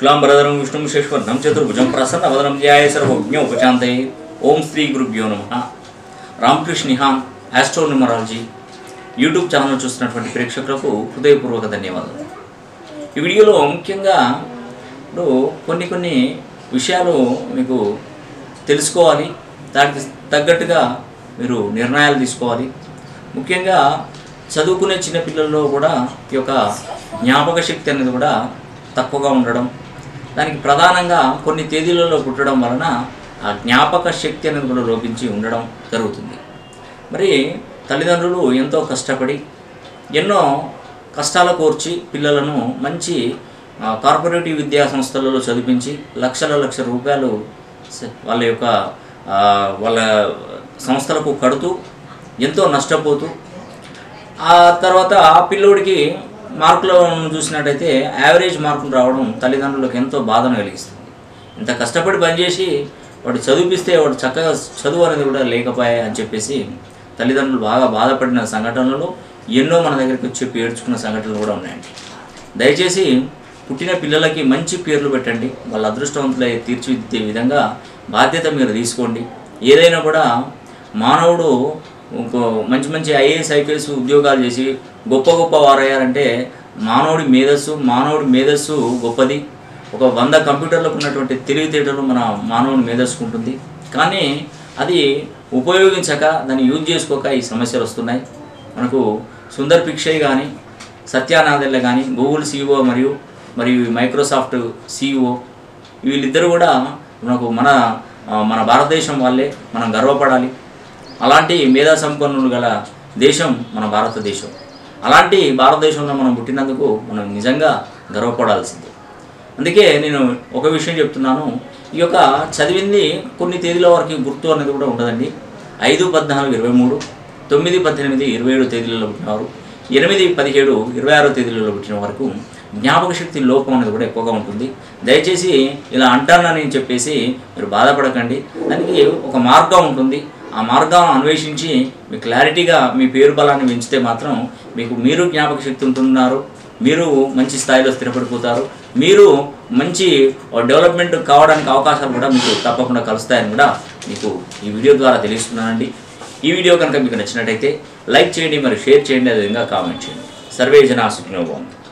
శుక్లాంబరధరం విష్ణుం శేశ్వర్ణం చతుర్భుజం ప్రసన్న వదనం ధ్యాయ సర్వజ్ఞ ఉపశాంతయే ఓం శ్రీ గురుభ్యో నమ రామకృష్ణ నిహాన్ ఆస్ట్రోన్యూమరాలజీ యూట్యూబ్ ఛానల్ చూస్తున్నటువంటి ప్రేక్షకులకు హృదయపూర్వక ధన్యవాదాలు ఈ వీడియోలో ముఖ్యంగా ఇప్పుడు కొన్ని కొన్ని విషయాలు మీకు తెలుసుకోవాలి దానికి తగ్గట్టుగా మీరు నిర్ణయాలు తీసుకోవాలి ముఖ్యంగా చదువుకునే చిన్నపిల్లల్లో కూడా ఈ యొక్క జ్ఞాపక శక్తి అనేది కూడా తక్కువగా ఉండడం దానికి ప్రధానంగా కొన్ని తేదీలలో పుట్టడం వలన ఆ జ్ఞాపక శక్తి అనేది కూడా లోపించి ఉండడం జరుగుతుంది మరి తల్లిదండ్రులు ఎంతో కష్టపడి ఎన్నో కష్టాల కోర్చి పిల్లలను మంచి ఆ, కార్పొరేటివ్ విద్యా సంస్థలలో చదివించి లక్షల లక్ష రూపాయలు స- వాళ్ళ యొక్క ఆ, వాళ్ళ సంస్థలకు కడుతూ ఎంతో నష్టపోతూ ఆ తర్వాత ఆ పిల్లోడికి మార్కులను చూసినట్టయితే యావరేజ్ మార్కులు రావడం తల్లిదండ్రులకు ఎంతో బాధను కలిగిస్తుంది ఇంత కష్టపడి పనిచేసి వాడు చదివిపిస్తే వాడు చక్కగా చదువు అనేది కూడా లేకపోయాయి అని చెప్పేసి తల్లిదండ్రులు బాగా బాధపడిన సంఘటనలు ఎన్నో మన దగ్గరికి వచ్చి పేర్చుకున్న సంఘటనలు కూడా ఉన్నాయండి దయచేసి పుట్టిన పిల్లలకి మంచి పేర్లు పెట్టండి వాళ్ళ అదృష్టవంతులై తీర్చిదిద్దే విధంగా బాధ్యత మీరు తీసుకోండి ఏదైనా కూడా మానవుడు ఇంకో మంచి మంచి ఐఏఎస్ ఐపీఎస్ ఉద్యోగాలు చేసి గొప్ప గొప్ప వారయ్యారంటే మానవుడి మేధస్సు మానవుడి మేధస్సు గొప్పది ఒక వంద కంప్యూటర్లకు ఉన్నటువంటి తెలివితేటలు మన మానవుని మేధస్సుకు ఉంటుంది కానీ అది ఉపయోగించక దాన్ని యూజ్ చేసుకోక ఈ సమస్యలు వస్తున్నాయి మనకు సుందర్ పిక్షయ్ కానీ సత్యానాదెల్ల కానీ గూగుల్ సీఈఓ మరియు మరియు ఈ మైక్రోసాఫ్ట్ సీఈఓ వీళ్ళిద్దరూ కూడా మనకు మన ఆ, మన భారతదేశం వాళ్ళే మనం గర్వపడాలి అలాంటి మేధా సంపన్నులు గల దేశం మన భారతదేశం అలాంటి భారతదేశంలో మనం పుట్టినందుకు మనం నిజంగా గర్వపడాల్సిందే అందుకే నేను ఒక విషయం చెప్తున్నాను ఈ యొక్క చదివింది కొన్ని తేదీల వరకు గుర్తు అనేది కూడా ఉండదండి ఐదు పద్నాలుగు ఇరవై మూడు తొమ్మిది పద్దెనిమిది ఇరవై ఏడు తేదీలలో పుట్టినవారు ఎనిమిది పదిహేడు ఇరవై ఆరో తేదీలలో పుట్టిన వరకు జ్ఞాపక శక్తి లోపం అనేది కూడా ఎక్కువగా ఉంటుంది దయచేసి ఇలా అంటానని చెప్పేసి మీరు బాధపడకండి దానికి ఒక మార్గం ఉంటుంది ఆ మార్గం అన్వేషించి మీ క్లారిటీగా మీ పేరు బలాన్ని పెంచితే మాత్రం మీకు మీరు జ్ఞాపక శక్తి ఉంటున్నారు మీరు మంచి స్థాయిలో స్థిరపడిపోతారు మీరు మంచి డెవలప్మెంట్ కావడానికి అవకాశాలు కూడా మీకు తప్పకుండా కలుస్తాయని కూడా మీకు ఈ వీడియో ద్వారా తెలుస్తున్నానండి ఈ వీడియో కనుక మీకు నచ్చినట్టయితే లైక్ చేయండి మరియు షేర్ చేయండి అదేవిధంగా కామెంట్ చేయండి సర్వే జనా సుఖినోభవంతు